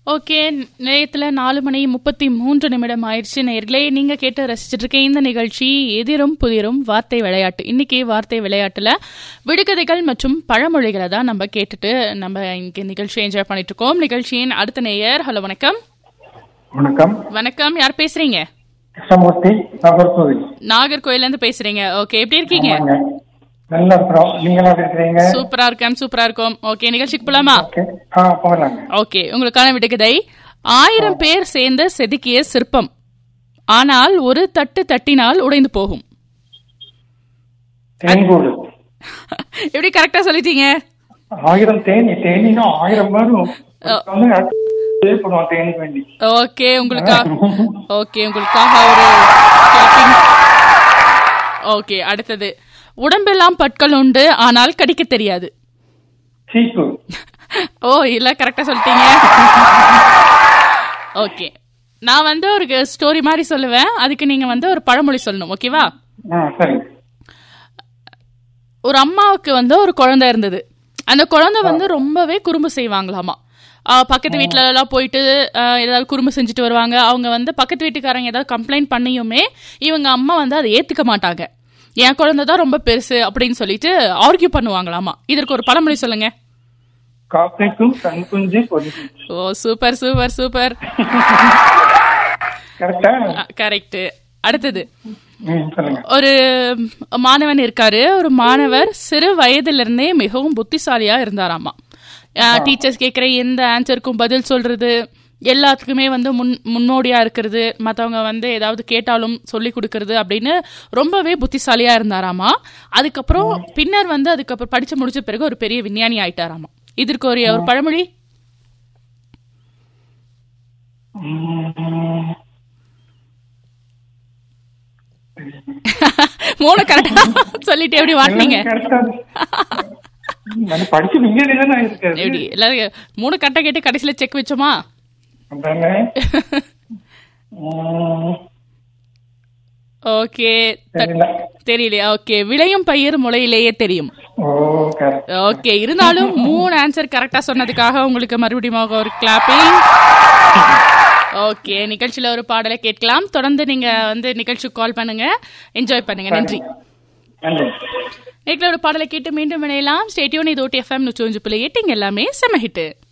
Okay நேயத்துல நாலு மணி முப்பத்தி மூன்று நிமிடம் ஆயிடுச்சு நேர்களே நீங்க கேட்டு ரசிச்சிட்டு இருக்க இந்த நிகழ்ச்சி எதிரும் புதிரும் வார்த்தை விளையாட்டு இன்னைக்கு வார்த்தை விளையாட்டுல விடுகதைகள் மற்றும் பழமொழிகளை தான் நம்ம கேட்டுட்டு நம்ம இங்க நிகழ்ச்சி என்ஜாய் பண்ணிட்டு இருக்கோம் நிகழ்ச்சியின் அடுத்த நேயர் ஹலோ வணக்கம் வணக்கம் வணக்கம் யார் பேசுறீங்க கிருஷ்ணமூர்த்தி நாகர்கோவில் நாகர்கோயில இருந்து பேசுறீங்க ஓகே எப்படி இருக்கீங்க ஆமாங்க நல்லா இருக்கிறோம் நீங்க எப்படி இருக்கிறீங்க சூப்பரா இருக்கேன் சூப்பரா இருக்கும் ஓகே நிகழ்ச்சிக்கு போலாமா ஓகே ஆ போகலாங்க ஓகே உங்களுக்கான விடுகதை ஆயிரம் பேர் சேர்ந்து செதுக்கிய சிற்பம் ஆனால் ஒரு தட்டு தட்டினால் உடைந்து போகும் தேன்கூடு எப்படி கரெக்டா சொல்லிட்டீங்க ஆயிரம் தேனி தேனினா ஆயிரம் வரும் வந்து தேவைப்படுவோம் தேனிக்கு வேண்டி ஓகே உங்களுக்காக ஓகே உங்களுக்காக ஒரு clapping. ஓகே அடுத்தது உடம்பெல்லாம் பற்கள் உண்டு ஆனால் கடிக்க தெரியாது சீப்பு ஓ இல்ல கரெக்டா சொல்லிட்டீங்க ஓகே நான் வந்து ஒரு ஸ்டோரி மாதிரி சொல்லுவேன் அதுக்கு நீங்க வந்து ஒரு பழமொழி சொல்லணும் ஓகேவா ஆ சரி ஒரு அம்மாவுக்கு வந்து ஒரு குழந்தை இருந்தது அந்த குழந்தை வந்து ரொம்பவே குறும்பு செய்வாங்களாமா ஆஹ் பக்கத்து வீட்ல எல்லாம் போயிட்டு ஆஹ் ஏதாவது குறும்பு செஞ்சுட்டு வருவாங்க அவங்க வந்து பக்கத்து வீட்டுக்காரங்க ஏதாவது கம்ப்ளைண்ட் பண்ணியுமே இவங்க அம்மா வந்து அதை ஏத்துக்க மாட்டாங்க என் குழந்தை தான் ரொம்ப பெருசு அப்படின்னு சொல்லிட்டு ஆர்கியூ பண்ணுவாங்களாமா இதற்கு ஒரு பழமொழி சொல்லுங்க காக்கைக்கும் கண் குஞ்சு பொறிச்சு ஓ சூப்பர் சூப்பர் சூப்பர் கரெக்டா கரெக்ட் அடுத்தது ம் சொல்லுங்க ஒரு மாணவன் இருக்காரு ஒரு மாணவர் சிறு வயதிலிருந்தே மிகவும் புத்திசாலியா இருந்தாராமா டீச்சர்ஸ் கேட்குற எந்த ஆன்சருக்கும் பதில் சொல்றது எல்லாத்துக்குமே வந்து முன் முன்னோடியா இருக்கிறது மற்றவங்க வந்து ஏதாவது கேட்டாலும் சொல்லி கொடுக்கறது அப்படின்னு ரொம்பவே புத்திசாலியா இருந்தாராமா அதுக்கப்புறம் பின்னர் வந்து அதுக்கப்புறம் படிச்சு முடிச்ச பிறகு ஒரு பெரிய விஞ்ஞானி ஆயிட்டாராமா இதற்கு ஒரு ஒரு பழமொழி ம், மூணு கரெக்டா சொல்லிட்டு எப்படி வாட்டினீங்க கரெக்டா நான் படிச்சு விஞ்ஞானி தானே இருக்காது எப்படி எல்லாரும் மூணு கரெக்டா கேட்டு கடைசியில செக் வச்சோமா அதானே ம், ஓகே தெரியல தெரியலையா ஓகே விளையும் பயிர் முளையிலேயே தெரியும் ஓ கரெக்ட் ஓகே இருந்தாலும் மூணு ஆன்சர் கரெக்டா சொன்னதுக்காக உங்களுக்கு மறுபடியும் ஒரு கிளாப்பிங் ஓகே நிகழ்ச்சியில ஒரு பாடலை கேட்கலாம் தொடர்ந்து நீங்க வந்து நிகழ்ச்சிக்கு கால் பண்ணுங்க என்ஜாய் பண்ணுங்க நன்றி நன்றி நேற்று ஒரு பாடலை கேட்டு மீண்டும் இணையலாம் ஸ்டேடியோன் இது ஓட்டி எஃப்எம் நூற்றி ஒன்று புள்ளி எட்டு இங்க எல்லாமே செம ஹிட்டு